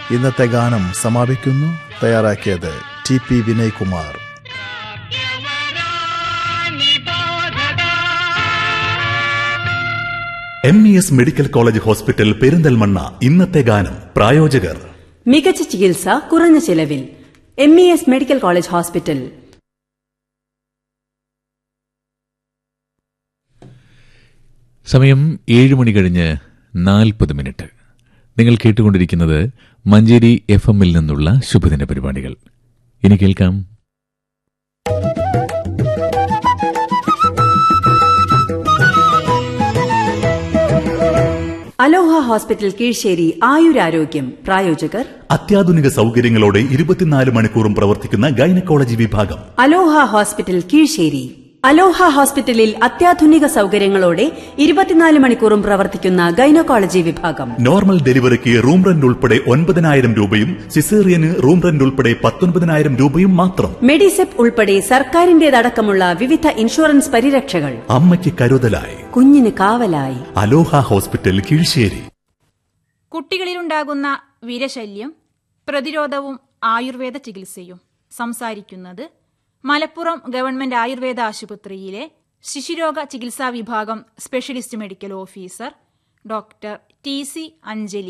ഇന്നത്തെ ഗാനം സമാപിക്കുന്നു തയ്യാറാക്കിയത് T P Vinaykumar M E S medical college hospital Perinthalmanna ഇന്നത്തെ ഗാനം പ്രായോജകർ മികച്ച ചികിത്സ കുറഞ്ഞ ചിലവിൽ M E S medical college hospital സമയം ഏഴ് മണി കഴിഞ്ഞ് നാൽപ്പത് മിനിറ്റ് നിങ്ങൾ കേട്ടുകൊണ്ടിരിക്കുന്നത് മഞ്ചേരി എഫ് എമ്മിൽ നിന്നുള്ള ശുഭദിന പരിപാടികൾ ഇനി കേൾക്കാം അലോഹ ഹോസ്പിറ്റൽ കീഴ്ശ്ശേരി ആയുരാരോഗ്യം പ്രായോജകർ അത്യാധുനിക സൗകര്യങ്ങളോടെ ഇരുപത്തിനാല് മണിക്കൂറും പ്രവർത്തിക്കുന്ന ഗൈനക്കോളജി വിഭാഗം അലോഹ ഹോസ്പിറ്റൽ കീഴ്ശ്ശേരി അലോഹ ഹോസ്പിറ്റലിൽ അത്യാധുനിക സൗകര്യങ്ങളോടെ ഇരുപത്തിനാല് മണിക്കൂറും പ്രവർത്തിക്കുന്ന ഗൈനക്കോളജി വിഭാഗം നോർമൽ ഡെലിവറിക്ക് റൂം റെന്റ് ഉൾപ്പെടെ ഒൻപതിനായിരം രൂപയും സിസേറിയന് റൂം റെന്റ് ഉൾപ്പെടെ പത്തൊൻപതിനായിരം രൂപയും മാത്രം മെഡിസെപ്പ് ഉൾപ്പെടെ സർക്കാരിന്റേതടക്കമുള്ള വിവിധ ഇൻഷുറൻസ് പരിരക്ഷകൾ അമ്മയ്ക്ക് കരുതലായി കുഞ്ഞിന് കാവലായി അലോഹ ഹോസ്പിറ്റൽ കീഴ്ശ്ശേരി കുട്ടികളിലുണ്ടാകുന്ന വിരശല്യം പ്രതിരോധവും ആയുർവേദ ചികിത്സയും സംസാരിക്കുന്നത് മലപ്പുറം ഗവൺമെന്റ് ആയുർവേദ ആശുപത്രിയിലെ ശിശുരോഗ ചികിത്സാ വിഭാഗം specialist medical officer doctor T C Anjali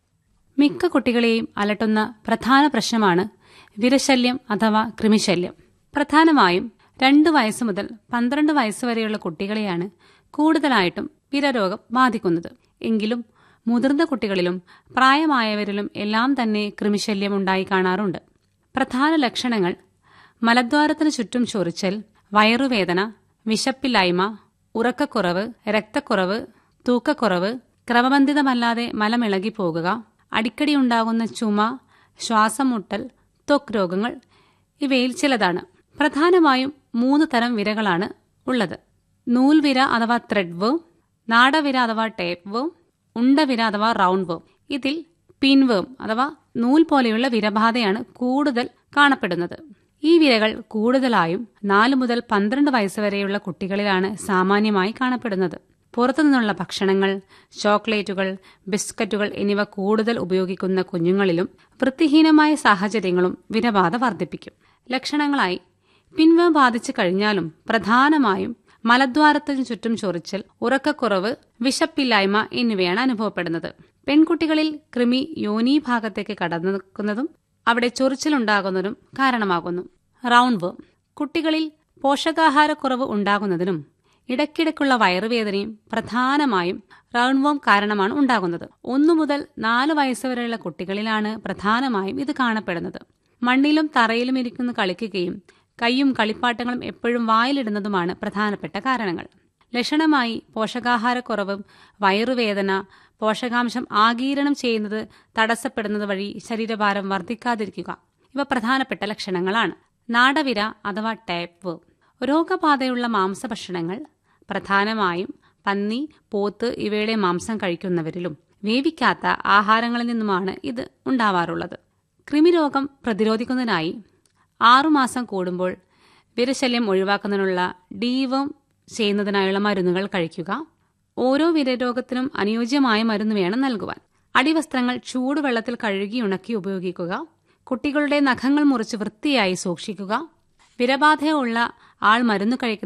മിക്ക കുട്ടികളെയും അലട്ടുന്ന പ്രധാന പ്രശ്നമാണ് വിരശല്യം അഥവാ കൃമിശല്യം പ്രധാനമായും രണ്ട് വയസ്സ് മുതൽ പന്ത്രണ്ട് വയസ്സ് വരെയുള്ള കുട്ടികളെയാണ് കൂടുതലായിട്ടും വിരരോഗം ബാധിക്കുന്നത് എങ്കിലും മുതിർന്ന കുട്ടികളിലും പ്രായമായവരിലും എല്ലാം തന്നെ കൃമിശല്യം ഉണ്ടായി കാണാറുണ്ട് പ്രധാന ലക്ഷണങ്ങൾ മലദ്വാരത്തിന് ചുറ്റും ചൊറിച്ചൽ വയറുവേദന വിശപ്പില്ലായ്മ ഉറക്കക്കുറവ് രക്തക്കുറവ് തൂക്കക്കുറവ് ക്രമബന്ധിതമല്ലാതെ മലമിളകി പോകുക അടിക്കടി ഉണ്ടാകുന്ന ചുമ ശ്വാസം മുട്ടൽ ത്വക്ക് രോഗങ്ങൾ ഇവയിൽ ചിലതാണ് പ്രധാനമായും മൂന്ന് തരം വിരകളാണ് ഉള്ളത് നൂൽവിര അഥവാ ത്രെഡ് വേം നാടവിര അഥവാ ടേപ്പ് വേം ഉണ്ടവിര അഥവാ റൗണ്ട് വേം ഇതിൽ പിൻവേം അഥവാ നൂൽ പോലെയുള്ള വിരബാധയാണ് കൂടുതൽ കാണപ്പെടുന്നത് ഈ വിരകൾ കൂടുതലായും നാല് മുതൽ പന്ത്രണ്ട് വയസ്സ് വരെയുള്ള കുട്ടികളിലാണ് സാമാന്യമായി കാണപ്പെടുന്നത് പുറത്തുനിന്നുള്ള ഭക്ഷണങ്ങൾ ചോക്ലേറ്റുകൾ ബിസ്ക്കറ്റുകൾ എന്നിവ കൂടുതൽ ഉപയോഗിക്കുന്ന കുഞ്ഞുങ്ങളിലും വൃത്തിഹീനമായ സാഹചര്യങ്ങളും വിരബാധ വർദ്ധിപ്പിക്കും ലക്ഷണങ്ങളായി പിൻവം ബാധിച്ചു കഴിഞ്ഞാലും പ്രധാനമായും മലദ്വാരത്തിന് ചുറ്റും ചൊറിച്ചൽ ഉറക്കക്കുറവ് വിശപ്പില്ലായ്മ എന്നിവയാണ് അനുഭവപ്പെടുന്നത് പെൺകുട്ടികളിൽ കൃമി യോനി ഭാഗത്തേക്ക് കടന്നേക്കുന്നതും അവിടെ ചൊറിച്ചിലുണ്ടാകുന്നതിനും കാരണമാകുന്നു റൗണ്ട് വേം കുട്ടികളിൽ പോഷകാഹാരക്കുറവ് ഉണ്ടാകുന്നതിനും ഇടയ്ക്കിടയ്ക്കുള്ള വയറുവേദനയും പ്രധാനമായും റൗണ്ട് വേം കാരണമാണ് ഉണ്ടാകുന്നത് ഒന്നു മുതൽ നാല് വയസ്സ് വരെയുള്ള കുട്ടികളിലാണ് പ്രധാനമായും ഇത് കാണപ്പെടുന്നത് മണ്ണിലും തറയിലും ഇരിക്കുന്ന കളിക്കുകയും കൈയും കളിപ്പാട്ടങ്ങളും എപ്പോഴും വായിലിടുന്നതുമാണ് പ്രധാനപ്പെട്ട കാരണങ്ങൾ ലക്ഷണമായി പോഷകാഹാരക്കുറവും വയറുവേദന പോഷകാംശം ആഗീരണം ചെയ്യുന്നത് തടസ്സപ്പെടുന്നത് വഴി ശരീരഭാരം വർദ്ധിക്കാതിരിക്കുക ഇവ പ്രധാനപ്പെട്ട ലക്ഷണങ്ങളാണ് നാടവിര അഥവാ ടേപ്പ് രോഗബാധയുള്ള മാംസഭക്ഷണങ്ങൾ പ്രധാനമായും പന്നി പോത്ത് ഇവയുടെ മാംസം കഴിക്കുന്നവരിലും വേവിക്കാത്ത ആഹാരങ്ങളിൽ നിന്നുമാണ് ഇത് ഉണ്ടാവാറുള്ളത് കൃമിരോഗം പ്രതിരോധിക്കുന്നതിനായി ആറുമാസം കൂടുമ്പോൾ വിരശല്യം ഒഴിവാക്കുന്നതിനുള്ള ഡീവം ചെയ്യുന്നതിനായുള്ള മരുന്നുകൾ കഴിക്കുക ഓരോ വിരരോഗത്തിനും അനുയോജ്യമായ മരുന്ന് വേണം നൽകുവാൻ അടിവസ്ത്രങ്ങൾ ചൂടുവെള്ളത്തിൽ കഴുകി ഉണക്കി ഉപയോഗിക്കുക കുട്ടികളുടെ നഖങ്ങൾ മുറിച്ച് വൃത്തിയായി സൂക്ഷിക്കുക വിരബാധയുള്ള ആൾ മരുന്ന് കഴിക്കുന്ന